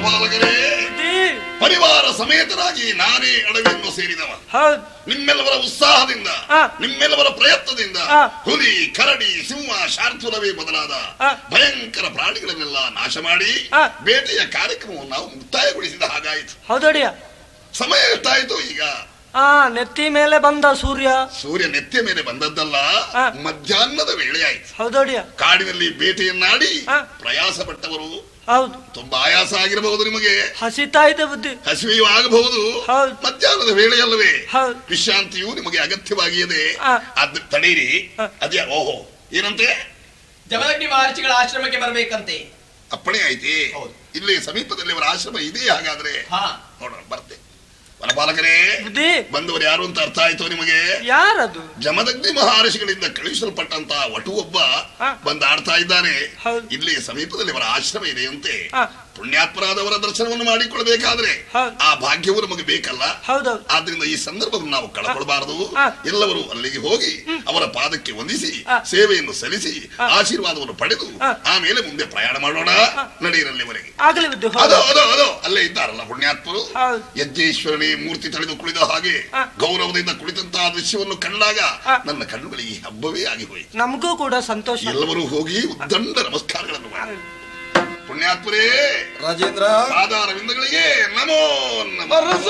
ವನಪಾಲಕರೇ ಬುದ್ಧಿ ಪರಿವಾರ ಸಮೇತರಾಗಿ ನಾನೇ ಅಡವಿಯನ್ನು ಸೇರಿದವ ಹೌದ್ ನಿಮ್ಮೆಲ್ಲವರ ಉತ್ಸಾಹದಿಂದ ಆ. ನಿಮ್ಮೆಲ್ಲವರ ಪ್ರಯತ್ನದಿಂದ ಆ. ಹುಲಿ ಕರಡಿ ಸಿಂಹ ಶಾರ್ದೂಲವೇ ಮೊದಲಾದ ಆ. ಭಯಂಕರ ಪ್ರಾಣಿಗಳನ್ನೆಲ್ಲ ನಾಶ ಮಾಡಿ ಆ. ಬೇಟೆಯ ಕಾರ್ಯಕ್ರಮವನ್ನು ನಾವು ಮುಕ್ತಾಯಗೊಳಿಸಿದ ಹಾಗಾಯಿತು ಹೌದಡಿಯ ಸಮಯ ಎಷ್ಟಾಯಿತು ಈಗ ಆ ನೆತ್ತಿ ಮೇಲೆ ಬಂದ ಸೂರ್ಯ ಸೂರ್ಯ ನೆತ್ತಿಯ ಮೇಲೆ ಬಂದದ್ದಲ್ಲ ಆ. ಮಧ್ಯಾಹ್ನದ ವೇಳೆಯಾಯಿತು ಹೌದಡಿಯ ಕಾಡಿನಲ್ಲಿ ಬೇಟೆಯನ್ನಾಡಿ ಆ. ಪ್ರಯಾಸ ಪಟ್ಟವರು ಹೌದು ತುಂಬಾ ಆಯಾಸ ಆಗಿರಬಹುದು ನಿಮಗೆ ಹಸಿತಾ ಇದೆ ಬುದ್ಧಿ ಹಸಿವೆಯೂ ಆಗಬಹುದು ಹೌದು. ಮಧ್ಯಾಹ್ನದ ವೇಳೆಯಲ್ಲವೇ ಹೌದು. ವಿಶ್ರಾಂತಿಯು ನಿಮಗೆ ಅಗತ್ಯವಾಗಿಯದೆ ಆ. ಅದ್ ತಡೀರಿ ಆ. ಅದ್ಯಾ ಓಹೋ ಏನಂತೆ ಜಮದಗ್ನಿ ಮಹರ್ಷಿಗಳ ಆಶ್ರಮಕ್ಕೆ ಬರಬೇಕಂತೆ ಅಪ್ಪಣೆ ಐತಿ ಹೌದು. ಇಲ್ಲಿ ಸಮೀಪದಲ್ಲಿ ಅವರ ಆಶ್ರಮ ಇದೆ ಹಾಗಾದ್ರೆ ಹಾ ನೋಡೋಣ ಬರ್ತೆ ವನಪಾಲಕರೇ ಬುದ್ಧಿ ಬಂದವರು ಯಾರು ಅಂತ ಅರ್ಥ ಆಯ್ತು ನಿಮಗೆ ಯಾರದು ಜಮದಗ್ನಿ ಮಹರ್ಷಿಗಳಿಂದ ಕಳುಹಿಸಲ್ಪಟ್ಟಂತ ವಟು ಒಬ್ಬ ಆ. ಬಂದು ಆಡ್ತಾ ಇದ್ದಾನೆ ಹೌದು. ಇಲ್ಲಿ ಸಮೀಪದಲ್ಲಿ ಅವರ ಆಶ್ರಮ ಇದೆಯಂತೆ ಆ. ಪುಣ್ಯಾತ್ಮರಾದವರ ದರ್ಶನವನ್ನು ಮಾಡಿಕೊಳ್ಬೇಕಾದ್ರೆ ಹೌದು. ಆ ಭಾಗ್ಯವು ನಮಗೆ ಬೇಕಲ್ಲ ಹೌದೌದು ಆದ್ರಿಂದ ಈ ಸಂದರ್ಭವನ್ನು ನಾವು ಕಳಕೊಡಬಾರದು ಆ. ಎಲ್ಲವರು ಅಲ್ಲಿಗೆ ಹೋಗಿ ಅವರ ಪಾದಕ್ಕೆ ವಂದಿಸಿ ಆ. ಸೇವೆಯನ್ನು ಸಲ್ಲಿಸಿ ಆ. ಆಶೀರ್ವಾದವನ್ನು ಪಡೆದು ಆ. ಆಮೇಲೆ ಮುಂದೆ ಪ್ರಯಾಣ ಮಾಡೋಣ ನಡೆಯಿರಲ್ಲಿವರೆಗೆ ಆಗ್ಲಿ ಬುದ್ಧಿ ಅದು ಹೌದು ಅದು ಅದು ಅಲ್ಲೇ ಇದ್ದಾರಲ್ಲ ಪುಣ್ಯಾತ್ಮರು ಹೌದು. ಯಜ್ಞೇಶ್ವರನೇ ಮೂರ್ತಿ ತಳೆದು ಕುಳಿದ ಹಾಗೆ ಆ. ಗೌರವದಿಂದ ಕುಳಿತಂತಹ ದೃಶ್ಯವನ್ನು ಕಂಡಾಗ ಆ. ನನ್ನ ಕಣ್ಣುಗಳಿಗೆ ಹಬ್ಬವೇ ಆಗಿ ಹೋಯಿತು ನಮಗೂ ಕೂಡ ಸಂತೋಷ ಎಲ್ಲರೂ ಹೋಗಿ ಉದ್ದಂಡ ನಮಸ್ಕಾರಗಳನ್ನು ಮಾಡಿ ಪುಣ್ಯಾತ್ಮರೇ ರಾಜೇಂದ್ರ ಪಾದಾರವಿಂದಗಳಿಗೆ ನಮೋ ನಮಃ